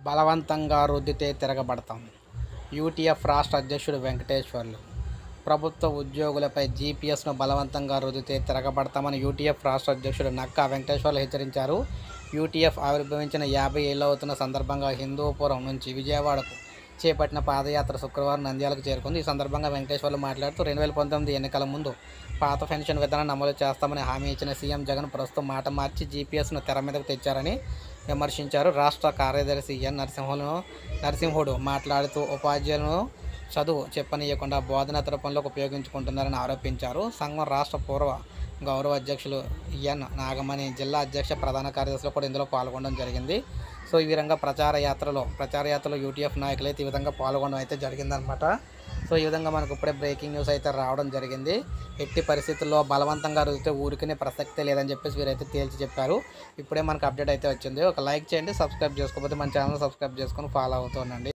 బలవంతంగా రుద్దితే తిరగబడతాం యూటీఎఫ్ రాష్ట్ర అధ్యక్షుడు వెంకటేశ్వర్లు ప్రభుత్వ ఉద్యోగులపై జీపీఎస్ను బలవంతంగా రుద్దితే తిరగబడతామని యూటీఎఫ్ రాష్ట్ర అధ్యక్షుడు నక్కా వెంకటేశ్వర్లు హెచ్చరించారు యూటీఎఫ్ ఆవిర్భవించిన యాభై ఏళ్ళు అవుతున్న సందర్భంగా హిందూపురం నుంచి విజయవాడకు చేపట్టిన పాదయాత్ర శుక్రవారం నంద్యాలకు చేరుకుంది ఈ సందర్భంగా వెంకటేశ్వర్లు మాట్లాడుతూ రెండు వేల పంతొమ్మిది ఎన్నికల ముందు పాత పెన్షన్ విధానాన్ని అమలు చేస్తామని హామీ ఇచ్చిన సీఎం జగన్ ప్రస్తుతం మాట మార్చి జీపీఎస్ను తెర మీదకు తెచ్చారని విమర్శించారు రాష్ట్ర కార్యదర్శి ఎన్ నరసింహులను నరసింహుడు మాట్లాడుతూ ఉపాధ్యాయులను చదువు చెప్పనీయకుండా బోధనేతర పనులకు ఉపయోగించుకుంటున్నారని ఆరోపించారు సంఘం రాష్ట్ర పూర్వ గౌరవ అధ్యక్షులు ఎన్ నాగమణి జిల్లా అధ్యక్ష ప్రధాన కార్యదర్శులు కూడా ఇందులో పాల్గొనడం జరిగింది సో ఈ విధంగా ప్రచార యాత్రలో ప్రచార యాత్రలో యూటీఎఫ్ నాయకులు అయితే ఈ విధంగా పాల్గొనడం అయితే జరిగిందనమాట సో ఈ విధంగా మనకు ఇప్పుడే బ్రేకింగ్ న్యూస్ అయితే రావడం జరిగింది ఎట్టి పరిస్థితుల్లో బలవంతంగా రుదితే ఊరికనే ప్రసక్తే లేదని చెప్పేసి వీరైతే తేల్చి చెప్పారు ఇప్పుడే మనకు అప్డేట్ అయితే వచ్చింది ఒక లైక్ చేయండి సబ్స్క్రైబ్ చేసుకోకపోతే మన ఛానల్ సబ్స్క్రైబ్ చేసుకొని ఫాలో అవుతూ ఉండండి